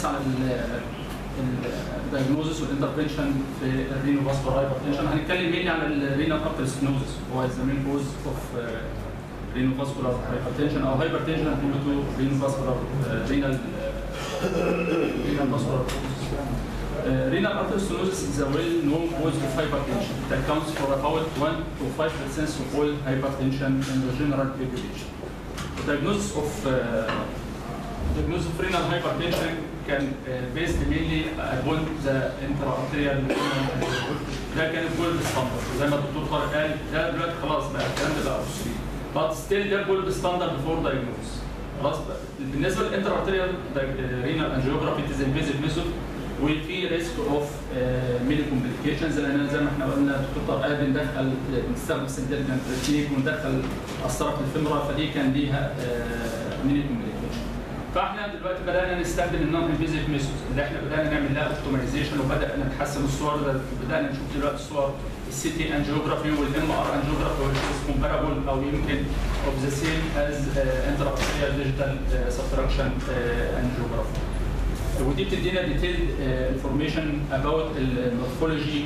على الدايجنوزس والانترفنشن في الرينو فاسكولار هايبرتنشن هنتكلم مين عن الرينال ارتر ستينوزس هو ذا مين كوز اوف رينو فاسكولار هايبرتنشن او هايبرتنشن due to رينو فاسكولار رينال رينال فاسكولار renal artery stenosis is a well-known cause of hypertension. It accounts for about 1 to 5 percent of all hypertension in the general population. The diagnosis of uh, diagnosis of renal hypertension can uh, based mainly upon the intraarterial ده كان الجولد ستاندرد زي ما الدكتور طارق قال ده دلوقتي خلاص بقى الكلام ده بقى اوبسوليت but still ده الجولد ستاندرد فور diagnosis خلاص بقى بالنسبه للانترارتيريال رينال انجيوجرافي از انفيزيف ميثود وفي ريسك اوف ميلي كومبليكيشنز لان زي ما احنا قلنا الدكتور طارق قال بندخل بنستخدم سنتيلجنت تكنيك وندخل قسطره الفيمورا فدي كان ليها ميلي كومبليكيشن فاحنا دلوقتي بدانا نستخدم النون انفيزيف ميثود اللي احنا بدانا نعمل لها اوبتمايزيشن وبدانا نحسن الصور ده بدانا نشوف دلوقتي صور السي تي انجيوجرافي والام ار انجيوجرافي which is comparable او يمكن of the same as uh, intraarterial digital uh, subtraction uh, angiography. ودي بتدينا ديتيل انفورميشن اباوت المورفولوجي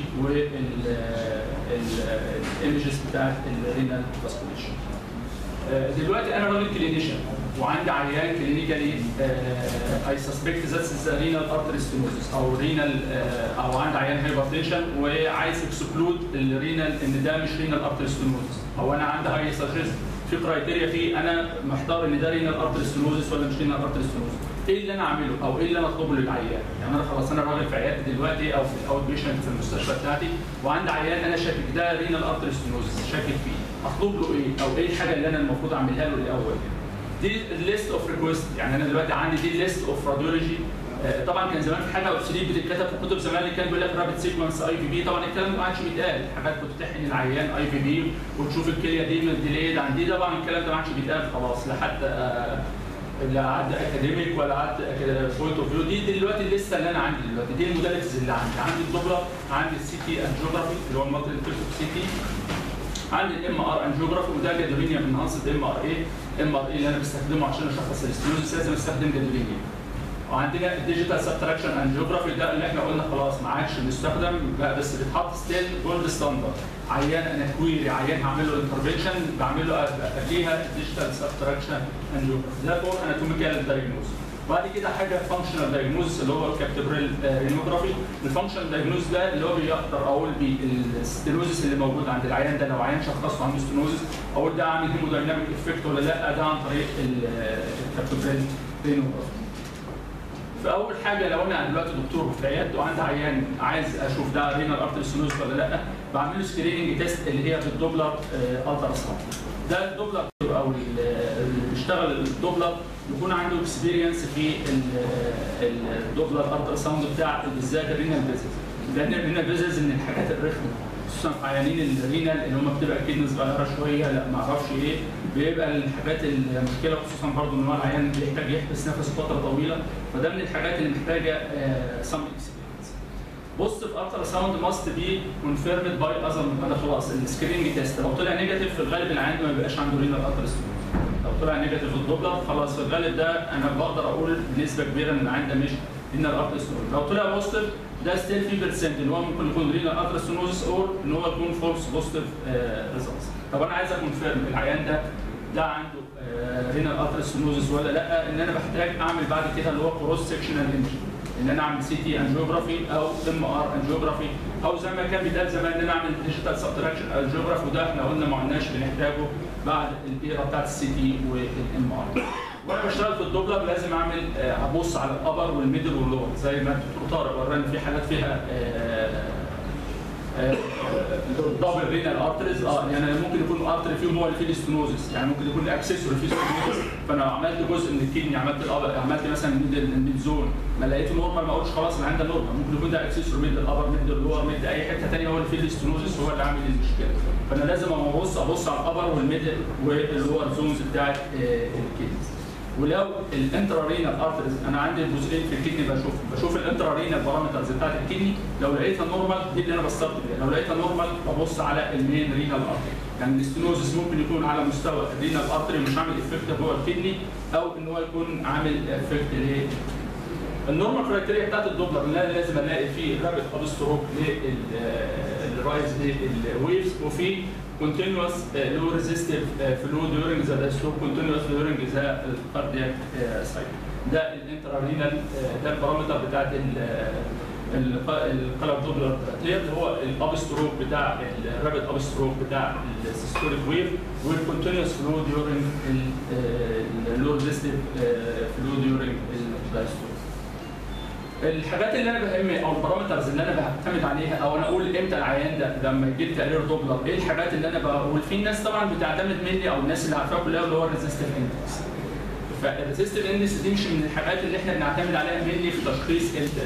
والايمجز بتاعت الرينال فاسكوليشن. دلوقتي انا راجل كلينيشن وعندي عيان كلينيكالي اي سسبكت ذاتس رينال ارتري ستينوزس او رينال او عندي عيان هايبرتنشن وعايز اكسكلود الرينال ان ده مش رينال ارتري ستينوزس او انا عندي هاي سجست في كرايتيريا فيه انا محتار ان ده رينال ارتري ستينوزس ولا مش رينال ارتري ستينوزس ايه اللي انا اعمله او ايه اللي انا اطلبه للعيان يعني انا خلاص انا راجل في عيادتي دلوقتي او في الاوت بيشنت في المستشفى بتاعتي وعندي عيان انا شاكك ده رينال ارتري ستينوزس شاكك فيه اطلب له ايه او ايه الحاجه اللي انا المفروض اعملها له الاول دي الليست اوف ريكويست يعني انا دلوقتي عندي دي ليست اوف راديولوجي طبعا كان زمان في حاجه اوبسوليت بتتكتب في كتب زمان اللي كان بيقول لك رابط سيكونس اي في بي طبعا الكلام ده ما عادش بيتقال حاجات كنت تحقن العيان اي في بي وتشوف الكليه دي من ديليد عن دي طبعا الكلام ده ما عادش بيتقال خلاص لا حتى لا عد اكاديميك ولا عد بوينت اوف فيو دي دلوقتي الليسته اللي انا عندي دلوقتي دي الموداليتيز اللي عندي عندي الدوبلر عندي السي تي انجيوجرافي اللي هو المالتي سي تي عندي الام ار انجيوجرافي وده جدولينيا من انصت ام ار اي ام ار اي اللي انا بستخدمه عشان اشخص الاستيوزس لازم استخدم جدولينيا وعندنا الديجيتال سبتراكشن انجيوجرافي ده اللي احنا قلنا خلاص ما عادش بيستخدم بقى بس بيتحط ستيل جولد ستاندرد عيان انا كويري عيان هعمل له انترفنشن بعمل له فيها ديجيتال سبتراكشن انجيوجرافي ده فور اناتوميكال دايجنوز بعد كده حاجه فانكشنال دايجنوز اللي هو الكابتبريل رينوجرافي الفانكشنال دايجنوز ده اللي هو بيقدر اقول بيه الستينوزس اللي موجود عند العيان ده لو عيان شخصه عنده ستينوزس اقول ده عامل هيمودايناميك افكت ولا لا ده عن طريق الكابتبريل رينوجرافي فاول حاجه لو انا دلوقتي دكتور في عيادته وعندي عيان عايز اشوف ده رينال ارتري ستينوزس ولا لا بعمل له سكريننج تيست اللي هي بالدوبلر الترا ساوند ده الدوبلر او اللي بيشتغل الدوبلر يكون عنده اكسبيرينس في الدوبلر الترا ساوند بتاع بالذات الرينال فيزز لان الرينال فيزز من الحاجات الرخمه خصوصا في عيانين الرينال اللي هم بتبقى كدنه صغيره شويه لا ما اعرفش ايه بيبقى الحاجات المشكله خصوصا برضه ان هو العيان بيحتاج يحبس نفسه فتره طويله فده من الحاجات اللي محتاجه سم اكسبيرينس بص في الترا ساوند ماست بي كونفيرمد باي اذر انا خلاص السكريننج تيست لو طلع نيجاتيف في الغالب العيان ما بيبقاش عنده رينال ارتر لو طلع نيجاتيف في الدوبلر خلاص في الغالب ده انا بقدر اقول بنسبه كبيره ان العيان ده مش رينال ارتر لو طلع بوزيتيف ده ستيل في بيرسنت ان هو ممكن يكون رينال ارتر اور ان هو يكون فولس بوزيتيف ريزلتس طب انا عايز اكونفيرم العيان ده ده عنده رينال ارتر ولا لا ان انا بحتاج اعمل بعد كده اللي هو كروس سكشنال ايمجنج ان انا اعمل سي تي انجيوجرافي او ام ار انجيوجرافي او زي ما كان بيتقال زمان ان انا اعمل ديجيتال سبتراكشن انجيوجرافي وده احنا قلنا ما عدناش بنحتاجه بعد الايرا بتاعت السي تي والام ار وانا بشتغل في الدوبلر لازم اعمل ابص على الابر والميدل واللور زي ما الدكتور طارق ورانا في حالات فيها دبل رينال ارتريز اه يعني ممكن يكون ارتري فيهم هو اللي فيه الاستنوزس يعني ممكن يكون اكسسوري فيه ستنوزس فانا عملت جزء من الكدني عملت الابر عملت مثلا الميد زون ما لقيته نورمال ما اقولش خلاص انا عندي نورمال ممكن يكون ده اكسسوري ميد الابر ميد اللور ميد اي حته ثانيه هو اللي فيه الاستنوزس هو اللي عامل المشكله فانا لازم ابص ابص على الابر والميد واللور زونز بتاعت الكدني ولو الانترارينال ارتريز انا عندي جزئين في الكدني بشوف بشوف الانترارينال بارامترز بتاعت الكدني لو لقيتها نورمال دي اللي انا بستخدم بيها لو لقيتها نورمال ببص على المين رينال ارتري يعني الاستنوزس ممكن يكون على مستوى الرينال ارتري مش عامل افكت جوه الكدني او ان هو يكون عامل افكت النورمال كرايتيريا بتاعت الدوبلر ان انا لازم الاقي فيه رابط ابستروك للرايز للويفز وفي continuous uh, low resistive uh, flow during the diastole continuous during the cardiac uh, cycle ده الانترارينال ده البارامتر بتاعت القلب دوبلر اللي هو الابستروك بتاع الرابط ابستروك بتاع السيستوليك ويف والكونتينوس فلو ديورنج اللو ريزيستيف فلو ديورنج الدايستول الحاجات اللي انا بهم او البارامترز اللي انا بعتمد عليها او انا اقول امتى العيان ده لما يجي لي تقرير دوبلر ايه الحاجات اللي انا بقول في ناس طبعا بتعتمد مني او الناس اللي عارفاها كلها اللي هو الريزيستيف اندكس فالريزيستيف اندكس دي مش من الحاجات اللي احنا بنعتمد عليها مني في تشخيص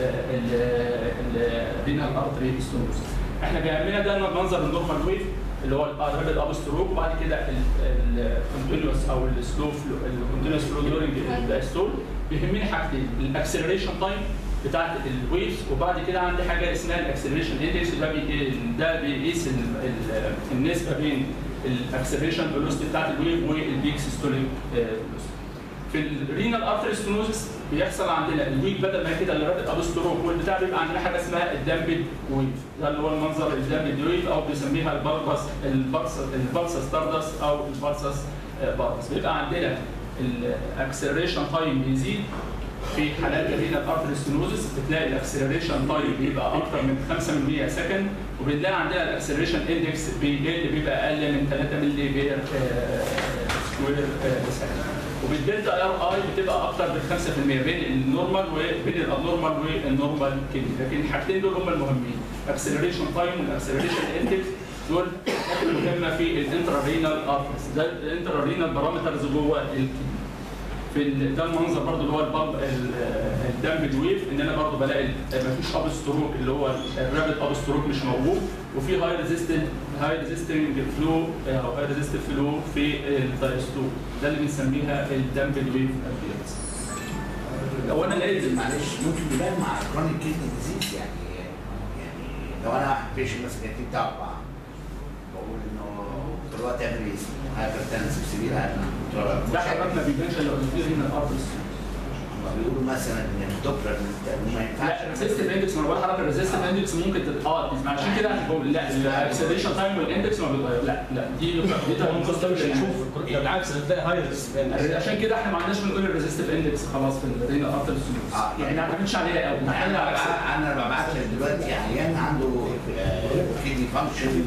الرينال ارتري ستونوز احنا بيهمنا ده منظر النورمال ويف اللي هو الرابد اب ستروك وبعد كده الكونتينوس او السلو الكونتينوس فلو دورنج الدايستول بيهمني حاجتين الاكسلريشن تايم بتاعت الويفز وبعد كده عندي حاجه اسمها الاكسلريشن اندكس ده بي ده بيقيس النسبه بين الاكسلريشن فيلوسيتي بتاعت الويف والبيك سيستوليك فيلوسيتي في الرينال ارتري ستنوزس بيحصل عندنا الويك بدل ما كده اللي رابط ابستروك والبتاع بيبقى عندنا حاجه اسمها الدامبد ويف ده اللي هو المنظر الدامبد ويف او بنسميها البلبس البلس البلسس ستاردس او البلسس بارس بيبقى عندنا الاكسلريشن تايم بيزيد في حالات الرينال ارتري ستنوزس بتلاقي الاكسلريشن تايم بيبقى اكتر من 5 من سكند وبنلاقي عندنا الاكسلريشن اندكس بيقل بيبقى اقل من 3 ملي بير سكوير سكند وبالدلتا ار اي بتبقى اكتر من 5% بين النورمال وبين الابنورمال والنورمال كيدني لكن الحاجتين دول هم المهمين اكسلريشن تايم والاكسلريشن اندكس دول حاجات مهمه في الانترا رينال ارترز ده الانترا رينال بارامترز جوه الكيدني في ده المنظر برضو اللي هو البامب الدامبد ويف ان انا برضو بلاقي مفيش اب ستروك اللي هو الرابط اب ستروك مش موجود وفي هاي ريزيستنت هاي ريزيستنج فلو او هاي ريزيستنت فلو في الدايستول ده اللي بنسميها الدامبد ويف ابيرنس لو انا لقيت معلش ممكن يبان مع كرونيك كيدني ديزيز يعني يعني لو انا واحد بيشنت مثلا التي بتاعه اربعه بقول انه دلوقتي تعمل ايه؟ هايبرتنسف سبيل ده حضرتك ما بيبانش الا لو في هنا الارترز بيقولوا مثلا ان الدوبلر ما ينفعش لا الريزيستيف اندكس ما انا بقول لحضرتك الريزيستيف اندكس ممكن تت- اه تسمع عشان كده احنا بقول لا الاكسلريشن تايم والاندكس ما بيتغير لا لا دي دي انت مش هتشوف ده بالعكس هتلاقي هاي ريسك عشان كده احنا ما عندناش بنقول الريزيستيف اندكس خلاص في الرينا ارترز آه، يعني ما نعتمدش عليها قوي انا نعتمد على ببعت- انا ببعت لك دلوقتي عيان عنده كيدني فانكشن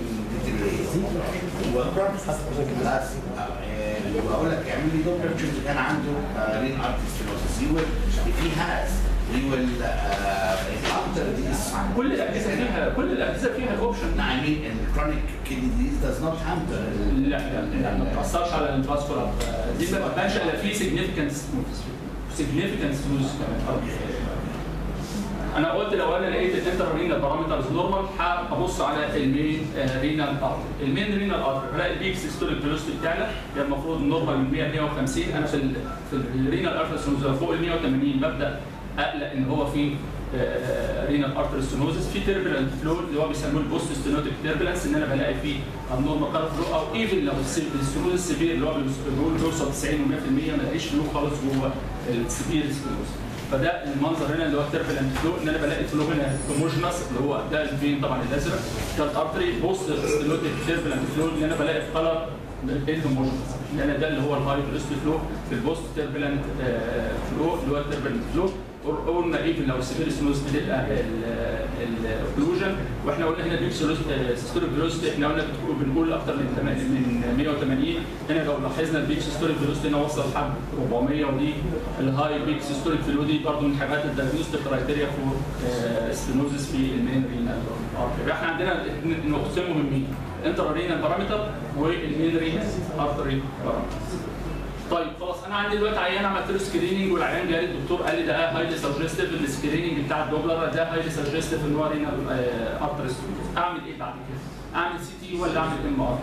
خلاص بقول لك اعمل لي دوبلر تشوف اذا كان عنده رين ارتستينوسيس يو في هاز يو ويل alter this كل الاجهزه فيها كل الاجهزه فيها الاوبشن I mean in chronic kidney disease does not hamper لا لا لا ما بتاثرش على الفاسكولار دي ما بتبانش الا في سيجنفكانس سيجنفكانس فلوس كمان انا قلت لو انا لقيت الانتر رينال بارامترز نورمال هبص على المين رينال ارتر المين رينال ارتر هلاقي البيك سيستوليك فيلوسيتي بتاعنا هي المفروض النورمال من 100 150 انا في ال في الرينال ارتر فوق ال 180 ببدا اقلق ان هو في رينال ارتر ستينوزس في تيربلنت فلو اللي هو بيسموه البوست ستينوتيك تيربلنس ان انا بلاقي فيه النورمال كارت فلو او ايفن لو الستينوز السيفير اللي هو بيقول بيوصل 90 و100% ما الاقيش فلو خالص جوه السيفير ستينوز فده المنظر هنا اللي هو التربلنت فلو ان انا بلاقي فلو هنا هوموجينس اللي هو ده الفين طبعا الازرق ده الارتري بوست ستينوتيك تربلنت فلو اللي انا بلاقي في كلر الهوموجينس لان ده اللي هو الهاي فلوستي فلو في البوست تربلنت فلو اللي هو التربلنت فلو قلنا ايه لو السيفير سنوز بتبقى الاوكلوجن واحنا قلنا هنا بيك سيستوليك فيلوسيتي احنا قلنا بنقول اكتر من من 180 هنا لو لاحظنا البيك سيستوليك فيلوسيتي هنا وصل لحد 400 ودي الهاي بيك سيستوليك فيلو دي برضه من حاجات الدايجنوستيك كرايتيريا فور ستينوزس في المين رينال يبقى احنا عندنا نقطتين مهمين انترا رينال بارامتر والمين رينال ارتري بارامتر طيب خلاص انا عندي دلوقتي عيان عملت له سكريننج والعيان جالي الدكتور قال لي ده هايلي سجستيف السكريننج بتاع الدوبلر ده هايلي سجستيف ان هو رينال ارتر اعمل ايه بعد كده؟ اعمل سي تي ولا اعمل ام ار؟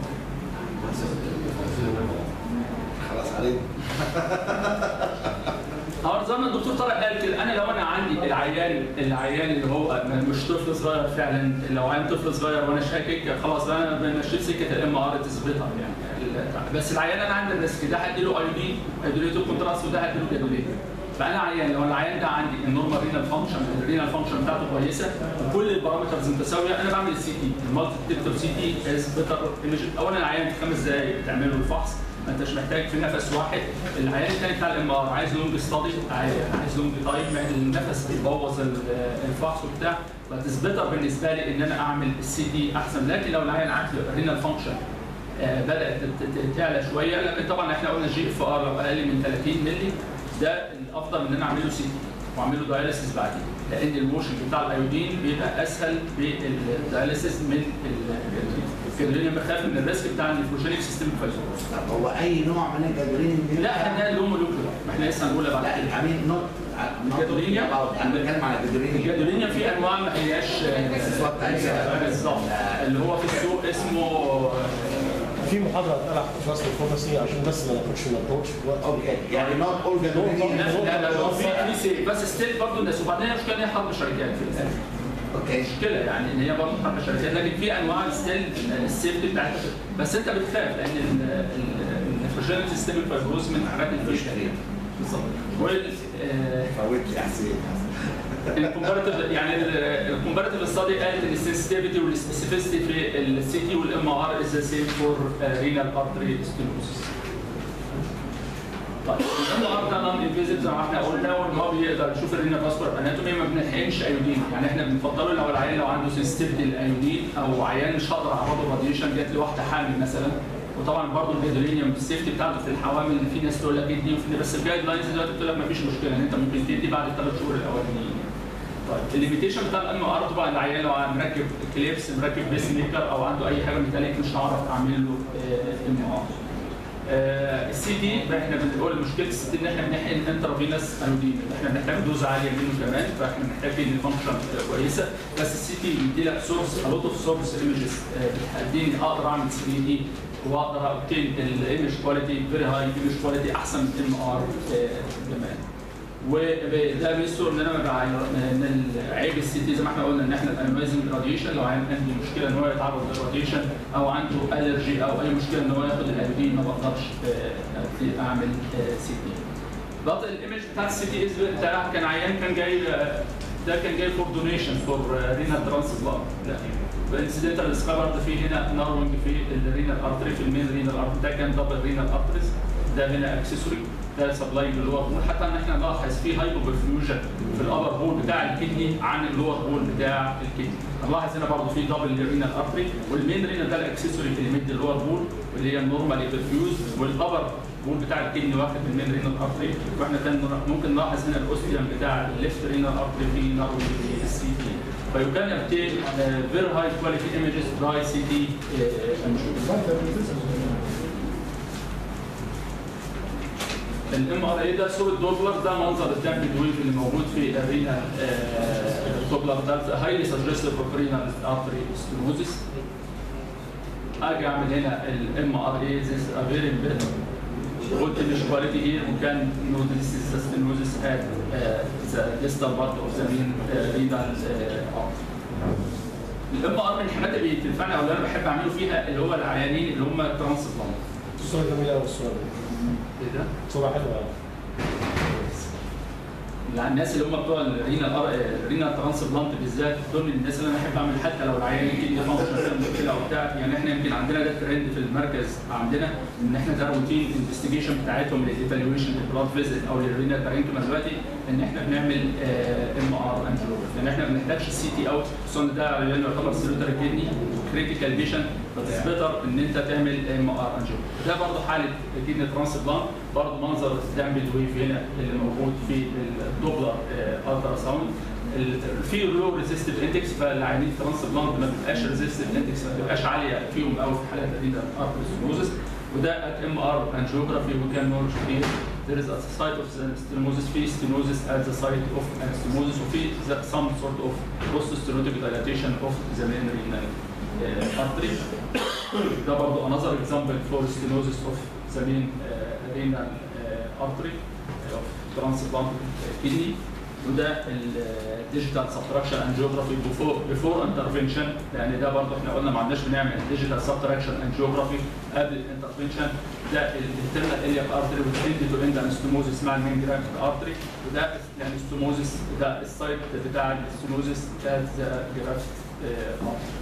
خلاص عليك اه زي ما الدكتور طارق قال كده انا لو انا عندي العيان العيان اللي هو مش طفل صغير فعلا لو عيان طفل صغير وانا شاكك خلاص انا بمشيت سكه الام ار تثبتها يعني بس العيان انا عندي الريسك ده هديله اي دي هديله كونتراست وده هديله جدولين بقى انا عيان لو العيان ده عندي النورمال رينال فانكشن الرينال فانكشن بتاعته كويسه وكل البارامترز متساويه انا بعمل السي تي المالتي ديتكتور سي تي از بيتر ايمج اولا العيان في خمس دقائق بتعمل له الفحص ما انتش محتاج في نفس واحد العيان الثاني بتاع الام ار عايز لونج ستادي عايز لونج تايم النفس بيبوظ ال- الفحص وبتاع فتثبتها بالنسبه لي ان انا اعمل السي تي احسن لكن لو العيان عنده رينال فانكشن آه، بدات ت- ت- تعلى شويه لكن طبعا احنا قلنا جي اف ار لو اقل من 30 مللي ده الافضل ان انا اعمل له سي تي واعمل له داياليسيس بعدين لان الموشن بتاع الايودين بيبقى اسهل بالداياليسيس من الكادولينيوم بخاف من الريسك بتاع النيفروجينيك سيستم فايزوس طب هو اي نوع من الجدولين لا احنا اللي هم لوكيولار ما احنا لسه هنقولها بعد لا كده امين نوت الجدولينيوم؟ انا بتكلم على الجدولين الجادولينيوم في انواع ما هياش آه، بالظبط اللي هو في السوق اسمه في محاضره هتقال على خصوص الفارماسي عشان بس ما ناخدش ما نطولش في الوقت اوكي يعني نوت اول جدولين لا لا لا هو في في سيف بس ستيل برضه الناس وبعدين المشكله ان هي حرب شركات في الاخر اوكي مشكله يعني ان هي برضه حرب شركات لكن في انواع ستيل السيفتي بتاعتها بس انت بتخاف لان النيفروجينيك سيستم الفايبروز من الحاجات اللي مش فيش كريم بالظبط وال آه، فوت يا حسين الكومباراتيف يعني الكومباراتيف ستادي قالت ان السنسيتيفيتي والسبيسيفيستي في السي تي والام ار از ذا سيم فور رينال ارتري ستينوسيس. طيب الام ار ده نون انفيزيف زي ما احنا قلنا وان هو بيقدر يشوف الرينال فاسكولار اناتومي ما بنحقنش ايودين يعني احنا بنفضله لو العيان لو عنده سنسيتيفيتي للايودين او عيان مش هقدر اعرضه راديشن جات لي واحده حامل مثلا وطبعا برضه الجادولينيوم السيفتي بتاعته في الحوامل ان في ناس تقول لك ادي وفي بس الجايد لاينز دلوقتي بتقول لك ما فيش مشكله ان انت ممكن تدي بعد الثلاث شهور الاولانيين. طيب الليميتيشن بتاع الام ار طبعا العيان لو مركب كليبس مركب بيس ميكر او عنده اي حاجه ميتاليك مش هعرف اعمل له ام ار. السي دي احنا بنقول مشكله السي دي ان احنا بنحقن انترافينس انودين احنا بنحتاج دوز عاليه منه كمان فاحنا محتاجين الفانكشن كويسه بس السي تي بيدي لك سورس الوت اوف سورس ايمجز بتديني اقدر اعمل 3 دي واقدر اوبتين الايمج كواليتي فيري هاي ايمج كواليتي احسن من ام ار كمان وده ميزته ان انا ما بع- ان عيب السي تي زي ما احنا قلنا ان احنا الانوايزنج راديشن لو عن- عنده مشكله ان هو يتعرض للراديشن او عنده الرجي او اي مشكله ان هو ياخد الايودين ما بقدرش آه، اعمل سي تي. بط الايمج بتاعت السي تي بتاع كان عيان كان جاي آه، ده كان جاي فور دونيشن فور رينال ترانسبلانت فانسيدنتال ديسكفرد في هنا ناروينج في الرينال ارتري في المين رينال ارتري ده كان دبل رينال ارتريز ده هنا اكسسوري ده سبلاي اللور بول حتى ان احنا نلاحظ في هايبو برفيوجن في الابر بول بتاع الكدني عن اللور بول بتاع الكدني هنلاحظ هنا برضه في دبل رينال ارتري والمين رينال ده الاكسسوري اللي مدي اللور بول اللي هي النورمالي برفيوز والابر بول بتاع الكدني واخد من المين رينال ارتري واحنا كان ممكن نلاحظ هنا الاوستيوم بتاع الليفت رينال ارتري في نارو في السي تي فيو كان obtain uh, very high quality images by CT uh, الام ار اي ده صوره دوبلر ده منظر الدم الويف اللي موجود في الرينا دوبلر ده هايلي سجستيف اوف رينال ارتري ستينوزيس اجي اعمل هنا الام ار اي ذيس ا فيري قلت مش كواليتي هير وكان نو ذيس از ستينوزيس ات ذا ديستال بارت اوف ذا مين رينال الام ار من الحاجات اللي بتنفعني او اللي انا بحب اعمله فيها اللي هو العيانين اللي هم ترانسبلانت الصوره جميله قوي الصوره دي ايه ده؟ صوره حلوه يعني الناس اللي هم بتوع الرينا الرينا ترانسبلانت بالذات دول من الناس اللي انا احب اعمل حتى لو العيان يجي فانكشن مشكله او بتاع يعني احنا يمكن عندنا ده ترند في المركز عندنا ان احنا ده روتين انفستيجيشن بتاعتهم للايفالويشن للبلاد فيزيت او للرينا بارينكما دلوقتي ان احنا بنعمل ام ار انجيوجرافي لان احنا ما بنحتاجش السي تي اوت خصوصا ان ده عيان يعتبر سيروتر كدني كريتيكال فيجن بس بيتر ان انت تعمل ام ار انجيوجرافي ده برضه حاله كدني ترانسبلانت برضه منظر الدم الويف هنا اللي موجود في الدوبلر الترا ساوند في لو ريزيستيف اندكس فالعيانين ترانسبلانت ما بتبقاش ريزيستيف اندكس ما بتبقاش عاليه فيهم قوي في حالات الرينا ارتريسكلوزس وده at MR angiography we can know clear there is a site of stenosis في stenosis at the site of anastomosis وفي the- some sort of post-stenotic dilatation of the main renal uh, artery ده برضه another example for stenosis of the main uh, renal uh, artery of transplant kidney وده الديجيتال سبتراكشن اند جيوغرافي بيفور بيفور انترفنشن لان ده برضه احنا قلنا ما عندناش بنعمل ديجيتال سبتراكشن اند جيوغرافي قبل الانترفنشن ده الانترنال الياك ارتري والاند تو اند انستوموزيس مع المين جرافت ارتري وده الانستوموزيس ده السايت بتاع الاستوموزيس بتاع جرافت ارتري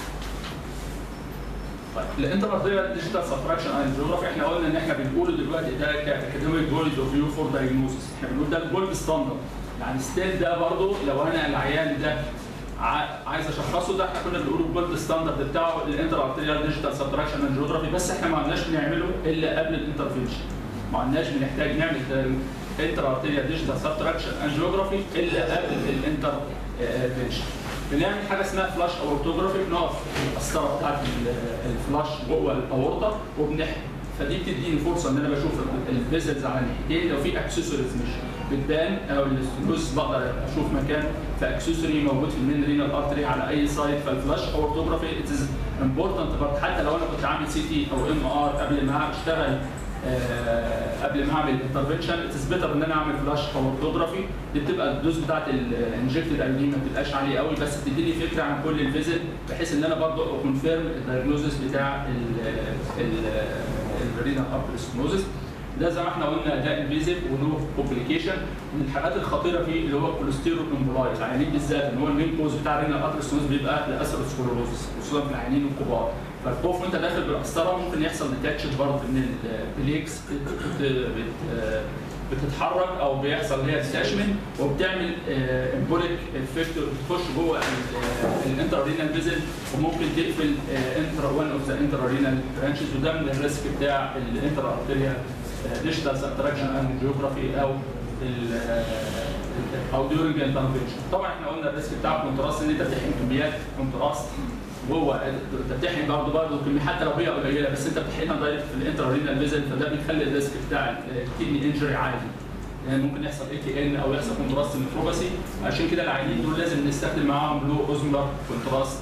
طيب الانترنال ديجيتال سبتراكشن اند جيوغرافي احنا قلنا ان احنا بنقوله دلوقتي ده كاكاديميك جولد اوف يو فور دايجنوزيس احنا بنقول ده الجولد ستاندرد يعني ستيل ده برضه لو انا العيان ده ع- عايز اشخصه ده احنا كنا بنقول الجولد ستاندرد بتاعه الانتر ارتيريال ديجيتال سبتراكشن اند جيوغرافي بس احنا ما عندناش بنعمله الا قبل الانترفنشن ما عندناش بنحتاج نعمل انتر ارتيريال ديجيتال سبتراكشن اند جيوغرافي الا قبل الانترفنشن بنعمل حاجه اسمها فلاش اورتوجرافي بنقف في القسطره بتاعت ال- الفلاش جوه الاورطه وبنحكي فدي بتديني فرصه ان انا بشوف الفيزلز على الناحيتين لو في اكسسوارز مش بتبان او الفلوس بقدر اشوف مكان في اكسسوري موجود في المين رينال ارتري على اي سايت فالفلاش اورتوجرافي اتز امبورتنت بارت حتى لو انا كنت عامل سي تي او ام ار قبل ما اشتغل آه، قبل ما اعمل انترفنشن اتس بيتر ان انا اعمل فلاش اورتوجرافي دي بتبقى الدوز بتاعت الانجكتد ايودين ما بتبقاش عاليه قوي بس بتديني فكره عن كل الفيزل بحيث ان انا برضه اكونفيرم الدايجنوزس بتاع الرينال ارتري ده زي ما احنا قلنا ده انفيزيف ونو كومبليكيشن من الحاجات الخطيره فيه اللي هو الكوليسترول امبولايز العيانين بالذات ان هو المين كوز بتاع الرينال ارتري بيبقى الاثيروسكلوروزس خصوصا في العيانين الكبار فالخوف وانت داخل بالقسطره ممكن يحصل ديتاتشن برضه من البليكس بت- بت- بتتحرك او بيحصل هي ديتاشمنت وبتعمل امبوليك افكت بتخش جوه الانترارينال فيزل وممكن تقفل انترا وان اوف ذا انترارينال برانشز وده من الريسك بتاع الانترا ارتيريال ديجيتال سبتراكشن اند جيوغرافي او ال- او ديورنج انترفنشن طبعا احنا قلنا الريسك بتاع الكونتراست ان انت بتحقن كميات كونتراست جوه انت بتحقن برضه برضه كمية حتى لو هي قليله بس انت بتحقنها دايركت في الانترارينال فيزل فده بيخلي الريسك بتاع الكدني انجري عالي يعني ممكن يحصل اي تي ان او يحصل كونتراست نيفروباسي عشان كده العيانين دول لازم نستخدم معاهم لو اوزمولار كونتراست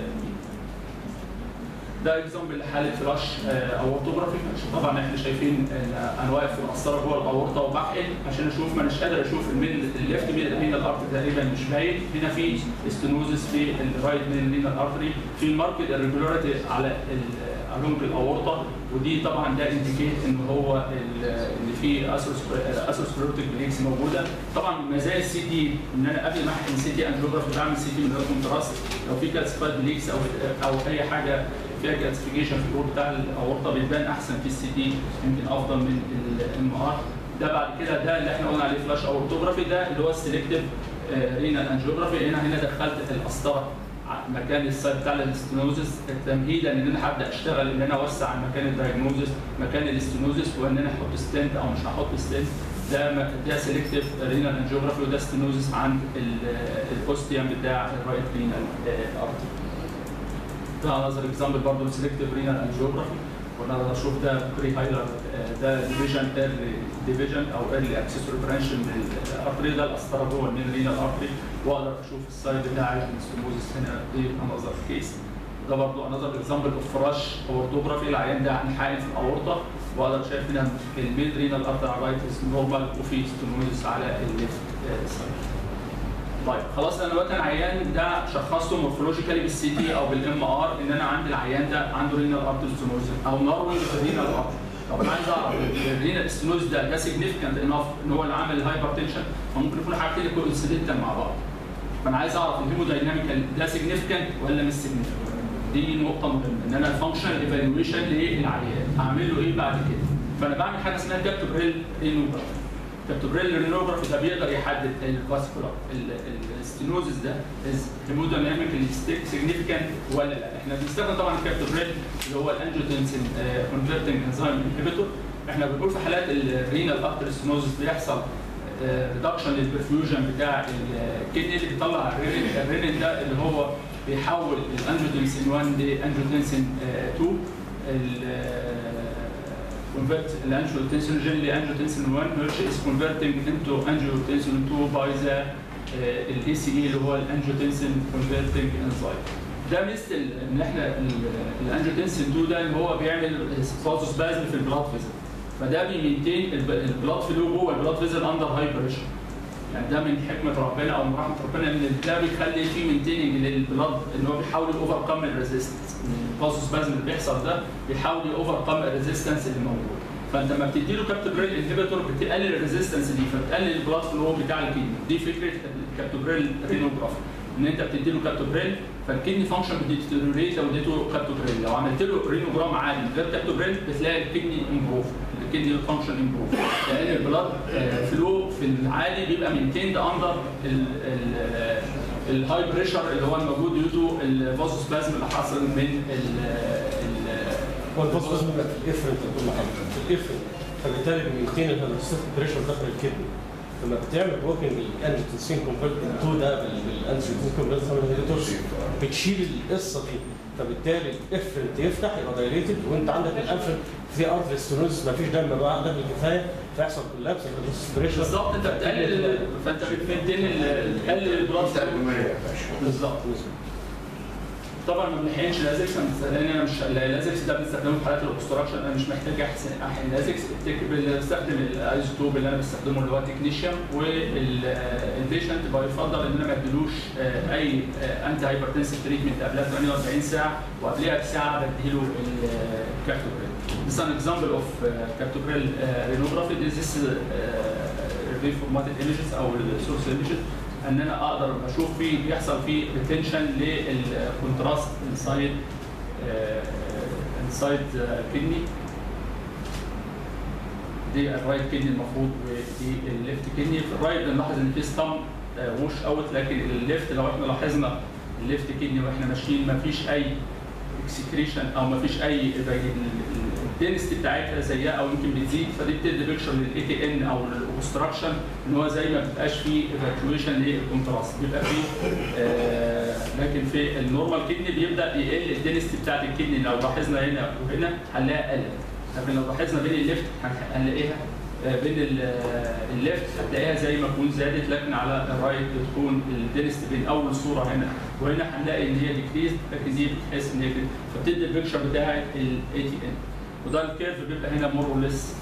ده اكزامبل لحاله فلاش اورتوجرافي طبعا احنا شايفين ان انا واقف في القسطره جوه الاورطه وبحقن عشان اشوف ما اناش قادر اشوف المين الليفت مين الارت تقريبا مش باين هنا في استنوزس في الرايت مين لينال ارتري في الماركت الريجولاريتي على الونج الاورطه ودي طبعا ده انديكيت ان هو ال- ان في اثيروسكليروتيك بليكس موجوده طبعا مزايا السي تي ان انا قبل ما احقن سي تي انجيوجرافي بعمل سي تي من غير كونتراست لو في كالسيفايد بليكس او او اي حاجه فيها كالسيفيكيشن في الجول بتاع الاورطه بيبان احسن في السي تي يمكن افضل من الام ار ده بعد كده ده اللي احنا قلنا عليه فلاش اورتوجرافي ده اللي هو السلكتيف رينال انجيوجرافي هنا هنا دخلت القسطره ع- مكان السايت بتاع الاستنوزس تمهيدا ان انا هبدا اشتغل ان انا اوسع مكان الدايجنوزس مكان الاستنوزس وان انا احط ستنت او مش هحط ستنت ده م- ده سيلكتيف رينال انجيوجرافي وده ستنوزس عند الاوستيوم بتاع الرايت رينال ارتري ده نظر اكزامبل برضه سيلكتيف رينال انجيوجرافي وانا اشوف ده بري هايلر ده ديفيجن ايرلي ديفيجن او ايرلي اكسسوري برانش من الارتري ده القسطره جوه المين رينال ارتري واقدر اشوف السايد بتاع الاستموزس هنا دي انظر كيس ده برضه انظر اكزامبل اوف فراش اورتوجرافي العيان ده عن حائل في الاورطه واقدر شايف هنا المين رينال ارتري رايت نورمال وفي ستموزس على الليفت سايد طيب خلاص انا دلوقتي العيان ده شخصته مورفولوجيكالي بالسي تي او بالام ار ان انا عندي العيان ده عنده رينال ارتري ستينوز او نروي في الرينال ارتري طب انا عايز اعرف الرينال ستينوز ده ده سيجنفكانت انف ان هو اللي عامل الهايبر تنشن ممكن يكون حاجتين كوينسيدنتال مع بعض فانا عايز اعرف الهيمودايناميكال ده سيجنفكانت ولا مش سيجنفكانت دي نقطه مهمه ان انا الفانكشنال ايفالويشن للعيان اعمل له ايه بعد كده فانا بعمل حاجه اسمها كابتوبريل رينوجرافي كابتوبريل رينوجرافي ده بيقدر يحدد الفاسكولار الستينوزس ده از هيمودايناميكالي سيجنفكانت ولا لا احنا بنستخدم طبعا الكابتوبريل اللي هو الانجيوتنسين كونفرتنج انزيم انهبيتور احنا بنقول في حالات الرينال ارتري ستينوزس بيحصل ريدكشن للبرفيوجن بتاع الكدني اللي بيطلع الرينين الرينين ده اللي هو بيحول الانجيوتنسين 1 لانجيوتنسين 2 convert الانجيوتنسينوجين لانجيوتنسين 1 which is converting into angiotensin 2 by the الاي سي اي اللي هو الانجيوتنسين converting enzyme ده مثل ان احنا الانجيوتنسين 2 ده اللي هو بيعمل سبازم في البلاد فيزل فده بيمينتين البلاد فلو جوه البلاد فيزل اندر هاي بريشر يعني ده من حكمه ربنا او من رحمه ربنا ان ده بيخلي في مينتيننج للبلاد ان هو بيحاول اوفر كم الريزيستنس البازوس بازم اللي بيحصل ده بيحاول اوفر كم الريزيستنس اللي موجود فانت لما بتدي له كابتوبريل انهبيتور بتقلل الريزيستنس دي فبتقلل البلاد فلو بتاع الكدني دي فكره الكابتوبريل رينوجرافي ان انت بتدي له كابتوبريل فالكدني فانكشن بتديتيريوريت لو اديته كابتوبريل لو عملت له رينوجرام عادي من غير كابتوبريل بتلاقي الكدني امبروف الكدني فانكشن امبروف لان البلاد فلو في العادي بيبقى مينتيند اندر الهاي بريشر اللي هو الموجود ديوتو الفازوسبازم اللي حاصل من هو الفوسفورس بيبقى في الافرنت كل حاجه في الافرنت فبالتالي بيمتين الهيدروستاتيك بريشر داخل الكدني لما بتعمل بلوكينج الانجيوتنسين كونفرت 2 ده بالانجيوتنسين كونفرت انهبيتورز بتشيل القصه دي فبالتالي الافرنت يفتح يبقى دايليتد وانت عندك الافرنت في ارتري ستينوز مفيش دم بقى عندك الكفايه فيحصل كولابس الهيدروستاتيك بريشر بالظبط انت بتقلل فانت بتمنتين ال- بتقلل البلاد انت المية يا باشا بالظبط طبعا ما بنحقنش لازكس لان انا مش اللازكس ده بنستخدمه في حالات الاوبستراكشن انا مش محتاج احسن احقن لازكس بستخدم الايزوتوب اللي انا بستخدمه اللي هو تكنيشيوم والبيشنت بيفضل ان انا ما اديلوش آه، اي انتي هايبرتنسيف تريتمنت قبلها 48 ساعه وقبلها بساعه بديله الكارتوبريل This is an example of uh, captopril uh, rhinography. This is uh, uh, reformatted images او السورس images ان انا اقدر اشوف فيه بيحصل فيه ريتنشن للكونتراست انسايد انسايد كدني دي الرايت كدني المفروض ودي الليفت كدني في الرايت بنلاحظ ان في ستام ووش اوت لكن الليفت لو احنا لاحظنا الليفت كدني واحنا ماشيين ما فيش اي اكسكريشن او ما فيش اي الدنستي بتاعتها زيها او يمكن بتزيد فدي بتدي بيكشر للاي تي ان او للاوبستراكشن ان هو زي ما بيبقاش فيه ايفاكيويشن للكونتراست بيبقى فيه آه لكن في النورمال كدني بيبدا يقل الدنستي بتاعت الكدني لو لاحظنا هنا وهنا هنلاقيها قلت لكن لو لاحظنا بين الليفت هنلاقيها آه، بين ال- آه، الليفت هتلاقيها زي ما تكون زادت لكن على الرايت بتكون الدنست بين اول صوره هنا وهنا هنلاقي ان هي ديكريز لكن دي بتحس ان هي كده فبتدي البيكشر بتاعت الاي تي ان وده الكيرف بيبقى هنا مور وليس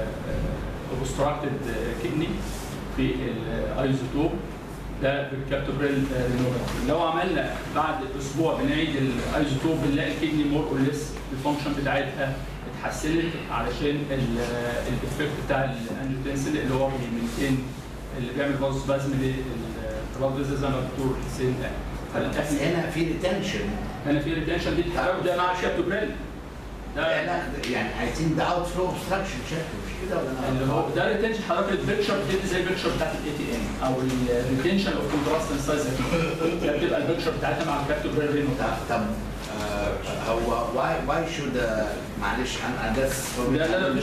اوبستراكتد كدني في الايزوتوب ده بالكابتوبريل رينوفر لو عملنا بعد اسبوع بنعيد الايزوتوب بنلاقي الكدني مور اوليس الفانكشن بتاعتها اتحسنت علشان الايفكت بتاع الانجيوتنسين اللي هو بيمنتين اللي بيعمل فازوس بازم للبلاد زي ما الدكتور حسين قال بس فالاحنا هنا في ريتنشن هنا في ريتنشن دي التحرك ده مع الكابتوبريل ده انا يعني عايزين ده اوت فلو اوبستراكشن شكله مش كده ولا انا اللي هو ده ريتنشن حضرتك البيكشر بتدي زي البيكشر بتاعت الاي تي ان او الريتنشن اوف كونتراست سايز ده بتبقى البيكشر بتاعتها مع الكابتوبريل رينو طب طب آه، هو واي واي شود معلش انا ده لا، لا، لا، مش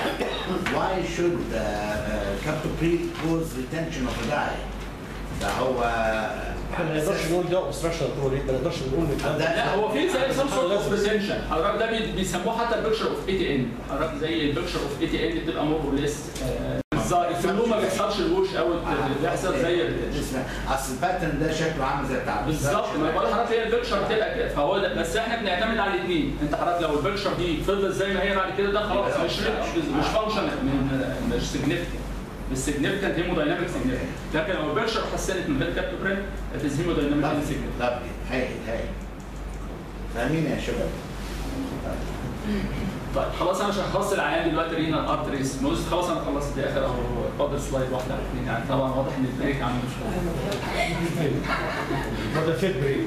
واي شود كابتوبريل كوز ريتنشن اوف داي ده هو احنا ما نقدرش نقول ده اوبستراكشن ما نقدرش نقول ان الكلام ده لا هو في زي سم سورت اوف لازم. ريتنشن حضرتك ده بي- بيسموه حتى البيكشر اوف اي تي ان حضرتك زي البيكشر اوف اي تي ان بتبقى مور وليس بالظبط في النوم ما بيحصلش الوش قوي بيحصل زي الريتنشن اسمع، اصل الباترن ده شكله عامل زي بتاع بالظبط ما بقول لحضرتك هي البيكشر بتبقى كده فهو ده بس احنا بنعتمد على الاثنين انت حضرتك لو البيكشر دي فضلت زي ما هي بعد كده ده خلاص مش مش فانكشن مش سيجنفكت مش سيجنفكت هيمودايناميك سيجنفكت لكن لو البيكشر حسنت من غير كابتوبرين هتز هيمودايناميك سيجنفكت لابلي هايل هايل فاهمين يا شباب طيب خلاص انا شخصت العيان دلوقتي رينا ارتري سنوز خلاص انا خلصت دي اخر او فاضل سلايد واحده او اثنين يعني طبعا واضح ان البريك عامل مشكله ما ده فيت بريك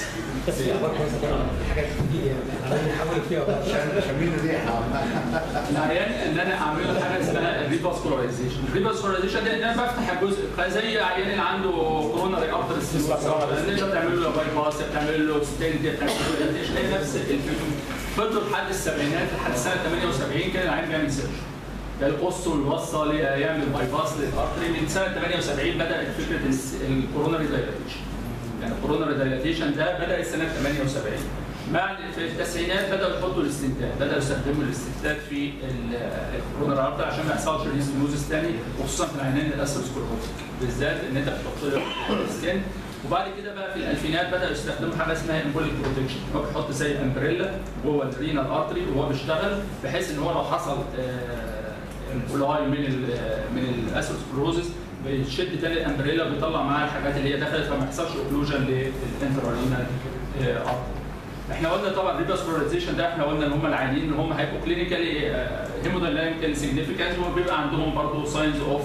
شامين ريحه العيان ان انا اعمل له حاجه اسمها الريفاسكولايزيشن الريفاسكولايزيشن ده ان انا بفتح الجزء زي عيان اللي عنده كوروناري ارتر ان انت بتعمل له باي باس بتعمل له ستنت بتعمل له تلاقي نفس الفيلم فضلوا لحد السبعينات لحد سنه 78 كان العيان بيعمل سيرش ده القص والوصه يعمل باي باس للارتري من سنه 78 بدات فكره الس- الكوروناري دايلاتيشن يعني الكوروناري دايلاتيشن ده بدا سنه 78 بعد في التسعينات بداوا يحطوا الاستنتاج بداوا يستخدموا الاستنتاج في ال- الكوروناري ارتري عشان ما يحصلش ريستينوزس تاني وخصوصا في العينين الاسيروسكلروتيك بالذات ان انت بتحط له الستنت وبعد كده بقى في الالفينات بداوا يستخدموا حاجه اسمها امبوليك بروتكشن هو بيحط زي امبريلا جوه الرينال ارتري وهو بيشتغل بحيث ان هو لو حصل امبولاي من ال من الاسيروسكلروزس بيشد تاني الامبريلا بيطلع معاها الحاجات اللي هي دخلت فما يحصلش اوكلوجن للانترالينال ارتري احنا قلنا طبعا ريباسكولاريزيشن ده احنا قلنا ان هم العيانين ان هم هيبقوا كلينيكالي هيمودايناميكالي سيجنيفيكانت وبيبقى عندهم برضه ساينز اوف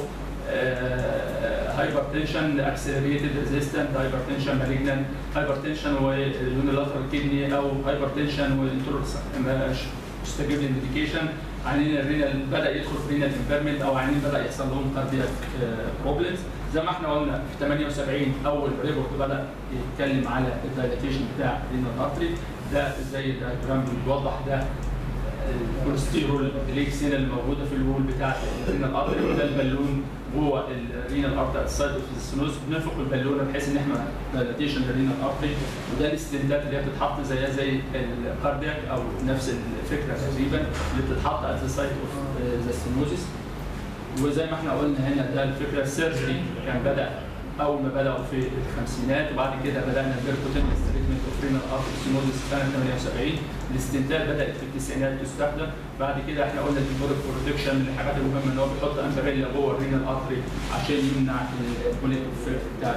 هايبرتنشن اكسلريتد ريزيستنت هايبرتنشن مالجنان هايبرتنشن ويونيلاترال كيدني او هايبرتنشن والانترولس مش مستجيب للميديكيشن عيانين الرينال بدا يدخل في رينال انفيرمنت او عيانين بدا يحصل لهم كاردياك بروبلمز زي ما احنا قلنا في 78 اول ريبورت بدا يتكلم على الدايلاتيشن بتاع رينال ارتري ده زي الدياجرام بيوضح ده الكوليسترول الليكسين اللي موجوده في الوول بتاع الرينال ارتري وده البالون جوه الرينال ارتري السايد اوف السنوز بننفخ البالونه بحيث ان احنا دايلاتيشن للرينال ارتري وده الاستنتات اللي هي بتتحط زيها زي الكاردياك او نفس الفكره تقريبا اللي بتتحط ات ذا سايد اوف ذا ستينوزيس وزي ما احنا قلنا هنا ده الفكره السيرجري كان بدا اول ما بداوا في الخمسينات وبعد كده بدانا البيركوتين ستريتمنت اوف رينال ارتري سينوزيس سنه 78 الاستنتاج بدات في التسعينات تستخدم بعد كده احنا قلنا البورك بروتكشن من الحاجات المهمه ان هو بيحط امبريلا جوه الرينال ارتري عشان يمنع البوليك افكت بتاعت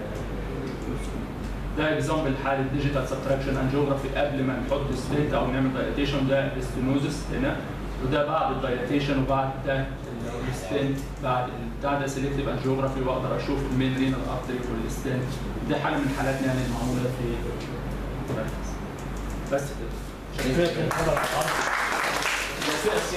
ده اكزامبل حاله ديجيتال سبتراكشن انجيوغرافي قبل ما نحط ستنت او نعمل دايليتيشن ده الاستينوزس هنا وده بعد الدايليتيشن وبعد ده الستنت بعد بتاع ده سيلكتيف انجيوغرافي واقدر اشوف المين رينال ارتري والستنت دي حاله من حالاتنا يعني المعموله في المركز بس كده شايفين كده